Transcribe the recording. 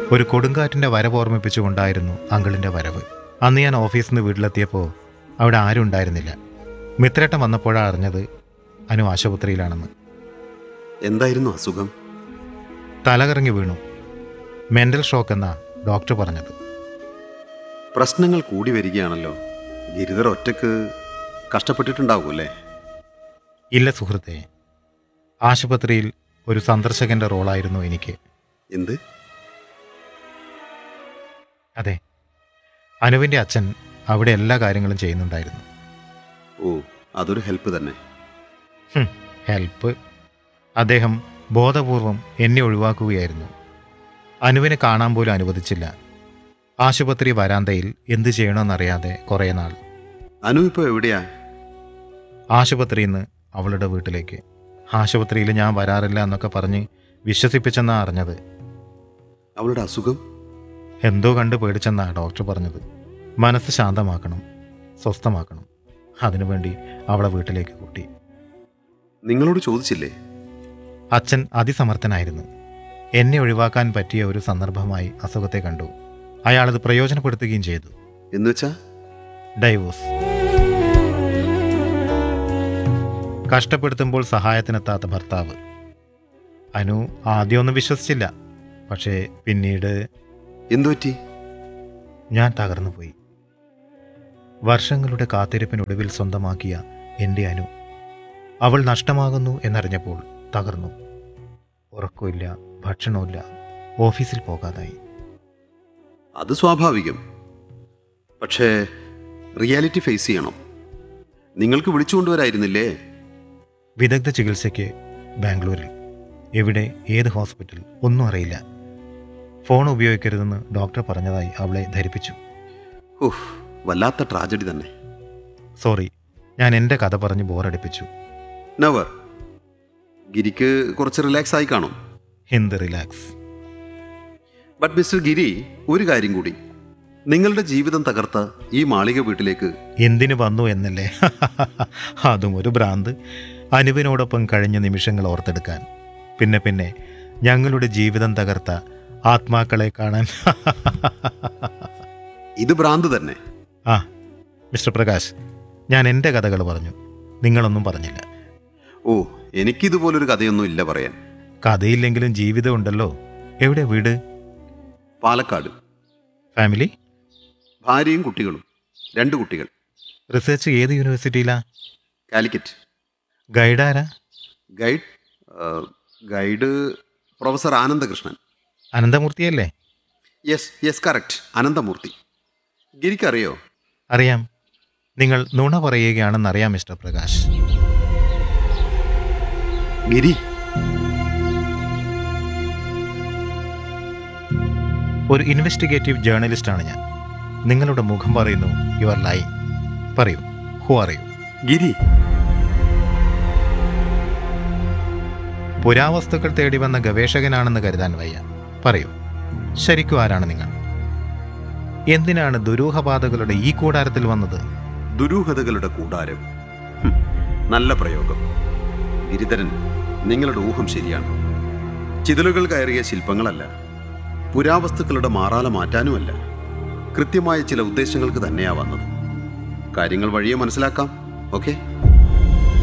ഒരു കൊടുങ്കാറ്റിൻ്റെ വരവ് ഓർമ്മിപ്പിച്ചുകൊണ്ടായിരുന്നു അങ്കിളിൻ്റെ വരവ് അന്ന് ഞാൻ ഓഫീസിൽ നിന്ന് വീട്ടിലെത്തിയപ്പോൾ അവിടെ ആരും ഉണ്ടായിരുന്നില്ല മിത്രേട്ടൻ വന്നപ്പോഴാണ് അറിഞ്ഞത് അനു ആശുപത്രിയിലാണെന്ന് എന്തായിരുന്നു അസുഖം തലകറങ്ങി വീണു മെൻ്റൽ ഷോക്ക് എന്നാ ഡോക്ടർ പറഞ്ഞത് പ്രശ്നങ്ങൾ കൂടി വരികയാണല്ലോ ഗിരിധർ ഒറ്റക്ക് കഷ്ടപ്പെട്ടിട്ടുണ്ടാകുമല്ലേ ഇല്ല സുഹൃത്തെ ആശുപത്രിയിൽ ഒരു സന്ദർശകൻ്റെ റോളായിരുന്നു എനിക്ക് എന്ത് അതെ അനുവിൻ്റെ അച്ഛൻ അവിടെ എല്ലാ കാര്യങ്ങളും ചെയ്യുന്നുണ്ടായിരുന്നു ഓ അതൊരു ഹെൽപ്പ് തന്നെ ഹും, ഹെൽപ്പ് അദ്ദേഹം ബോധപൂർവം എന്നെ ഒഴിവാക്കുകയായിരുന്നു അനുവിനെ കാണാൻ പോലും അനുവദിച്ചില്ല ആശുപത്രി വരാന്തയിൽ എന്തു ചെയ്യണമെന്നറിയാതെ കുറേ നാൾ അനു ഇപ്പോൾ എവിടെയാ ആശുപത്രിയിൽ നിന്ന് അവളുടെ വീട്ടിലേക്ക് ആശുപത്രിയിൽ ഞാൻ വരാറില്ല എന്നൊക്കെ പറഞ്ഞ് വിശ്വസിപ്പിച്ചെന്നാ അറിഞ്ഞത് അവളുടെ അസുഖം എന്തോ കണ്ട് പേടിച്ചെന്നാ ഡോക്ടർ പറഞ്ഞത് മനസ്സ് ശാന്തമാക്കണം സ്വസ്ഥമാക്കണം അതിനുവേണ്ടി അവളെ വീട്ടിലേക്ക് കൂട്ടി നിങ്ങളോട് ചോദിച്ചില്ലേ അച്ഛൻ അതിസമർത്ഥനായിരുന്നു എന്നെ ഒഴിവാക്കാൻ പറ്റിയ ഒരു സന്ദർഭമായി അസുഖത്തെ കണ്ടു അയാളത് പ്രയോജനപ്പെടുത്തുകയും ചെയ്തു എന്നുവെച്ചാ ഡൈവോഴ്സ് കഷ്ടപ്പെടുത്തുമ്പോൾ സഹായത്തിനെത്താത്ത ഭർത്താവ് അനു ആദ്യമൊന്നും വിശ്വസിച്ചില്ല പക്ഷേ പിന്നീട് എന്തുപറ്റി ഞാൻ തകർന്നു പോയി വർഷങ്ങളുടെ കാത്തിരിപ്പിനൊടുവിൽ സ്വന്തമാക്കിയ എൻ്റെ അനു അവൾ നഷ്ടമാകുന്നു എന്നറിഞ്ഞപ്പോൾ തകർന്നു ഉറക്കമില്ല ഭക്ഷണമില്ല ഓഫീസിൽ പോകാതായി അത് സ്വാഭാവികം പക്ഷേ റിയാലിറ്റി ഫേസ് ചെയ്യണം നിങ്ങൾക്ക് വിളിച്ചുകൊണ്ടുവരായിരുന്നില്ലേ വിദഗ്ധ ചികിത്സയ്ക്ക് ബാംഗ്ലൂരിൽ എവിടെ ഏത് ഹോസ്പിറ്റൽ ഒന്നും അറിയില്ല ഫോൺ ഉപയോഗിക്കരുതെന്ന് ഡോക്ടർ പറഞ്ഞതായി അവളെ ധരിപ്പിച്ചു ഓഹ് വല്ലാത്ത ട്രാജഡി തന്നെ സോറി ഞാൻ എൻ്റെ കഥ പറഞ്ഞ് ബോറടിപ്പിച്ചു നവർ ഗിരിക്ക് കുറച്ച് റിലാക്സ് ആയി കാണും Hindi relax but mister Giri ഒരു കാര്യം കൂടി നിങ്ങളുടെ ജീവിതം തകർത്ത ഈ മാളിക വീട്ടിലേക്ക് എന്തിനു വന്നു എന്നല്ലേ അതും ഒരു ഭ്രാന്ത് അനുവിനോടൊപ്പം കഴിഞ്ഞ നിമിഷങ്ങൾ ഓർത്തെടുക്കാൻ പിന്നെ പിന്നെ ഞങ്ങളുടെ ജീവിതം തകർത്ത ആത്മാക്കളെ കാണാൻ ഇത് ഭ്രാന്ത് തന്നെ ആ മിസ്റ്റർ പ്രകാശ് ഞാൻ എൻ്റെ കഥകൾ പറഞ്ഞു നിങ്ങളൊന്നും പറഞ്ഞില്ല ഓ എനിക്കിതുപോലൊരു കഥയൊന്നും ഇല്ല പറയാൻ കഥയില്ലെങ്കിലും ജീവിതം ഉണ്ടല്ലോ എവിടെ വീട് പാലക്കാട് ഫാമിലി ഭാര്യയും കുട്ടികളും രണ്ട് കുട്ടികൾ റിസർച്ച് ഏത് യൂണിവേഴ്സിറ്റിയിലാ കാലിക്കറ്റ് ഗൈഡാരാ ഗൈഡ് ആ, ഗൈഡ് പ്രൊഫസർ ആനന്ദകൃഷ്ണൻ അനന്തമൂർത്തിയല്ലേ യെസ് യെസ് കറക്റ്റ് അനന്തമൂർത്തി ഗിരിക്കറിയോ അറിയാം നിങ്ങൾ നുണ പറയുകയാണെന്നറിയാം മിസ്റ്റർ പ്രകാശ് ഗിരി ഒരു ഇൻവെസ്റ്റിഗേറ്റീവ് ജേർണലിസ്റ്റാണ് ഞാൻ നിങ്ങളുടെ മുഖം പറയുന്നു യു ആർ ലൈ പറയൂ ഹു അറിയൂ ഗിരി പുരാവസ്തുക്കൾ തേടി വന്ന ഗവേഷകനാണെന്ന് കരുതാൻ വയ്യ പറയൂ ശരിക്കും ആരാണ് നിങ്ങൾ എന്തിനാണ് ദുരൂഹപാതകളുടെ ഈ കൂടാരത്തിൽ വന്നത് ദുരൂഹതകളുടെ കൂടാരം ഹും, നല്ല പ്രയോഗം ഗിരിധരൻ നിങ്ങളുടെ ഊഹം ശരിയാണ് ചിതലുകൾ കയറിയ ശില്പങ്ങളല്ല പുരാവസ്തുക്കളുടെ മാറാല മാറ്റാനുമല്ല കൃത്യമായ ചില ഉദ്ദേശങ്ങൾക്ക് തന്നെയാ വന്നത് കാര്യങ്ങൾ വഴിയെ മനസ്സിലാക്കാം ഓക്കെ